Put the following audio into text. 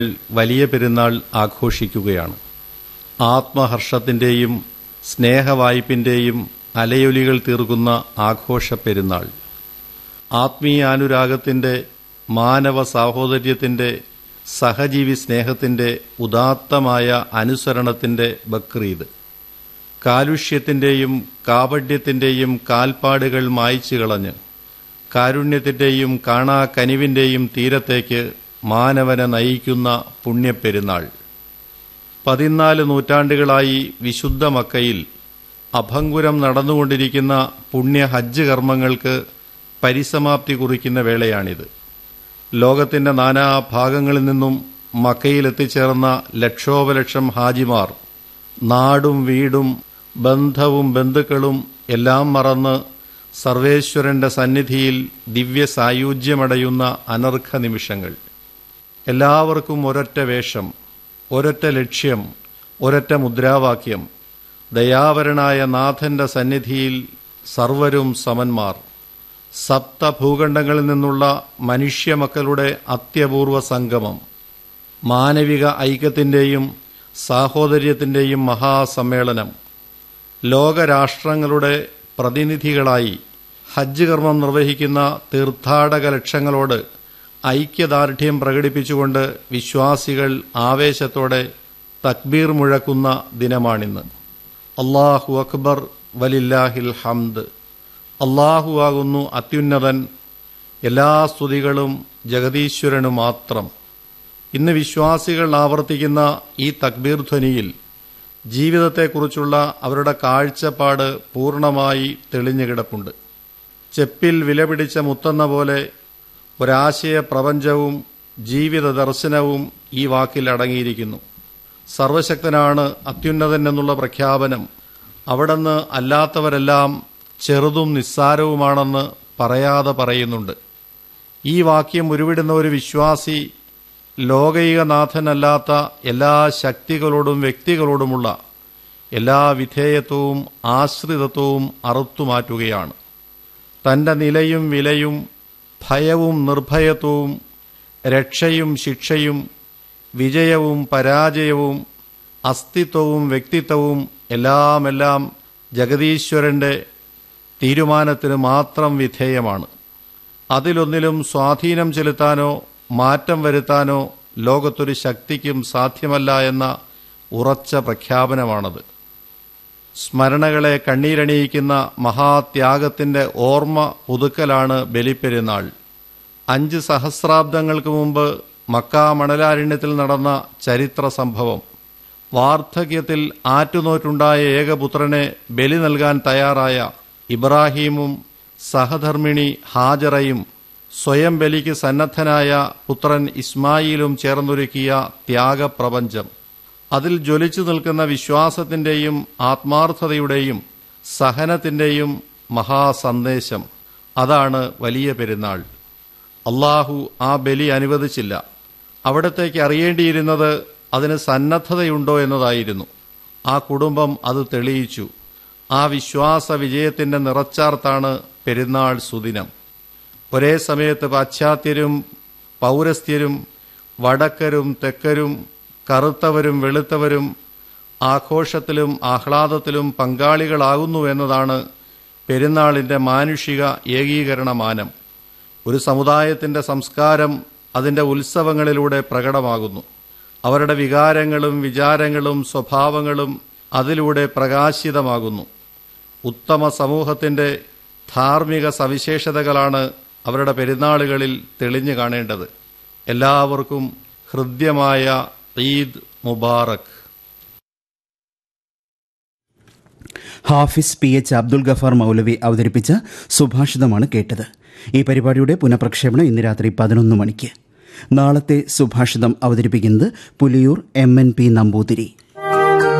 വലിയ പെരുന്നാൾ ആഘോഷിക്കുകയാണ് ആത്മഹർഷത്തിൻ്റെയും സ്നേഹവായ്പിൻ്റെയും അലയൊലികൾ തീർക്കുന്ന ആഘോഷ പെരുന്നാൾ ആത്മീയാനുരാഗത്തിൻ്റെ മാനവ സാഹോദര്യത്തിൻ്റെ സഹജീവി സ്നേഹത്തിൻ്റെ ഉദാത്തമായ അനുസരണത്തിൻ്റെ ബക്രീദ് കാലുഷ്യത്തിൻ്റെയും കാപഢ്യത്തിൻ്റെയും കാൽപ്പാടുകൾ മായ്ച്ചു കളഞ്ഞ് കാരുണ്യത്തിൻ്റെയും കാണാ കനിവിൻ്റെയും തീരത്തേക്ക് മാനവനെ നയിക്കുന്ന പുണ്യപ്പെരുന്നാൾ പതിനാല് നൂറ്റാണ്ടുകളായി വിശുദ്ധ മക്കയിൽ അഭംഗുരം നടന്നുകൊണ്ടിരിക്കുന്ന പുണ്യ ഹജ്ജ് കർമ്മങ്ങൾക്ക് പരിസമാപ്തി കുറിക്കുന്ന വേളയാണിത് ലോകത്തിന്റെ നാനാ ഭാഗങ്ങളിൽ നിന്നും മക്കയിൽ എത്തിച്ചേർന്ന ലക്ഷോപലക്ഷം ഹാജിമാർ നാടും വീടും ബന്ധവും ബന്ധുക്കളും എല്ലാം മറന്ന് സർവേശ്വരന്റെ സന്നിധിയിൽ ദിവ്യ സായുജ്യമടയുന്ന അനർഘ നിമിഷങ്ങൾ എല്ലാവർക്കും ഒരൊറ്റ വേഷം ഒരൊറ്റ ലക്ഷ്യം ഒരൊറ്റ മുദ്രാവാക്യം ദയാവരനായ നാഥന്റെ സന്നിധിയിൽ സർവരും സമന്മാർ സപ്ത ഭൂഖണ്ഡങ്ങളിൽ നിന്നുള്ള മനുഷ്യമക്കളുടെ അത്യപൂർവ സംഗമം മാനവിക ഐക്യത്തിൻ്റെയും സാഹോദര്യത്തിൻ്റെയും മഹാസമ്മേളനം ലോകരാഷ്ട്രങ്ങളുടെ പ്രതിനിധികളായി ഹജ്ജ് കർമ്മം നിർവഹിക്കുന്ന തീർത്ഥാടക ലക്ഷങ്ങളോട് ഐക്യദാർഢ്യം പ്രകടിപ്പിച്ചുകൊണ്ട് വിശ്വാസികൾ ആവേശത്തോടെ തക്ബീർ മുഴക്കുന്ന ദിനമാണിന്ന് അള്ളാഹു അക്ബർ വലില്ലാഹിൽ ഹംദ് അള്ളാഹു ആകുന്നു അത്യുന്നതൻ എല്ലാ സ്തുതികളും ജഗതീശ്വരനു മാത്രം ഇന്ന് വിശ്വാസികൾ ആവർത്തിക്കുന്ന ഈ തക്ബീർ ധ്വനിയിൽ ജീവിതത്തെക്കുറിച്ചുള്ള അവരുടെ കാഴ്ചപ്പാട് പൂർണ്ണമായി തെളിഞ്ഞു കിടപ്പുണ്ട് ചെപ്പിൽ വിലപിടിച്ച മുത്തെന്ന പോലെ ഒരാശയ പ്രപഞ്ചവും ജീവിത ദർശനവും ഈ വാക്കിൽ അടങ്ങിയിരിക്കുന്നു സർവശക്തനാണ് അത്യുന്നതൻ എന്നുള്ള പ്രഖ്യാപനം അവിടുന്ന് അല്ലാത്തവരെല്ലാം ചെറുതും നിസ്സാരവുമാണെന്ന് പറയാതെ പറയുന്നുണ്ട് ഈ വാക്യം ഉരുവിടുന്ന ഒരു വിശ്വാസി ലോകൈകനാഥനല്ലാത്ത എല്ലാ ശക്തികളോടും വ്യക്തികളോടുമുള്ള എല്ലാ വിധേയത്വവും ആശ്രിതത്വവും അറുത്തുമാറ്റുകയാണ് തന്റെ നിലയും വിലയും ഭയവും നിർഭയത്വവും രക്ഷയും ശിക്ഷയും വിജയവും പരാജയവും അസ്തിത്വവും വ്യക്തിത്വവും എല്ലാമെല്ലാം ജഗതീശ്വരന്റെ തീരുമാനത്തിന് മാത്രം വിധേയമാണ് അതിലൊന്നിലും സ്വാധീനം ചെലുത്താനോ മാറ്റം വരുത്താനോ ലോകത്തൊരു ശക്തിക്കും സാധ്യമല്ല എന്ന ഉറച്ച പ്രഖ്യാപനമാണത് സ്മരണകളെ കണ്ണീരണിയിക്കുന്ന മഹാത്യാഗത്തിന്റെ ഓർമ്മ പുതുക്കലാണ് ബലിപ്പെരുന്നാൾ അഞ്ച് സഹസ്രാബ്ദങ്ങൾക്ക് മുമ്പ് മക്ക മണലാരണ്യത്തിൽ നടന്ന ചരിത്ര സംഭവം വാർദ്ധക്യത്തിൽ ആറ്റുനോറ്റുണ്ടായ ഏകപുത്രനെ ബലി നൽകാൻ തയ്യാറായ ഇബ്രാഹീമും സഹധർമ്മിണി ഹാജറയും സ്വയം ബലിക്ക് സന്നദ്ധനായ പുത്രൻ ഇസ്മായിലും ചേർന്നൊരുക്കിയ ത്യാഗപ്രപഞ്ചം അതിൽ ജ്വലിച്ചു നിൽക്കുന്ന വിശ്വാസത്തിന്റെയും ആത്മാർത്ഥതയുടെയും സഹനത്തിന്റെയും മഹാസന്ദേശം അതാണ് വലിയ പെരുന്നാൾ അള്ളാഹു ആ ബലി അനുവദിച്ചില്ല അവിടത്തേക്ക് അറിയേണ്ടിയിരുന്നത് അതിന് സന്നദ്ധതയുണ്ടോ എന്നതായിരുന്നു ആ കുടുംബം അത് തെളിയിച്ചു ആ വിശ്വാസ വിജയത്തിന്റെ നിറച്ചാർത്താണ് പെരുന്നാൾ സുദിനം ഒരേ സമയത്ത് പാശ്ചാത്യരും പൗരസ്ത്യരും വടക്കരും തെക്കരും കറുത്തവരും വെളുത്തവരും ആഘോഷത്തിലും ആഹ്ലാദത്തിലും പങ്കാളികളാകുന്നു എന്നതാണ് പെരുന്നാളിന്റെ മാനുഷിക ഏകീകരണ മാനം ഒരു സമുദായത്തിന്റെ സംസ്കാരം അതിന്റെ ഉത്സവങ്ങളിലൂടെ പ്രകടമാകുന്നു അവരുടെ വികാരങ്ങളും വിചാരങ്ങളും സ്വഭാവങ്ങളും അതിലൂടെ പ്രകാശിതമാകുന്നു ഉത്തമ സമൂഹത്തിന്റെ ധാർമ്മിക സവിശേഷതകളാണ് അവരുടെ പെരുന്നാളുകളിൽ തെളിഞ്ഞു കാണേണ്ടത് എല്ലാവർക്കും ഹൃദ്യമായ ഈദ് മുബാറക് ഹാഫിസ് പി എച്ച് അബ്ദുൽ ഗഫാർ മൗലവി അവതരിപ്പിച്ച സുഭാഷിതമാണ് കേട്ടത് ഈ പരിപാടിയുടെ പുനഃപ്രക്ഷേപണം ഇന്ന് രാത്രി പതിനൊന്ന് മണിക്ക് നാളത്തെ സുഭാഷിതം അവതരിപ്പിക്കുന്നത് Puliyoor M N P Namboothiri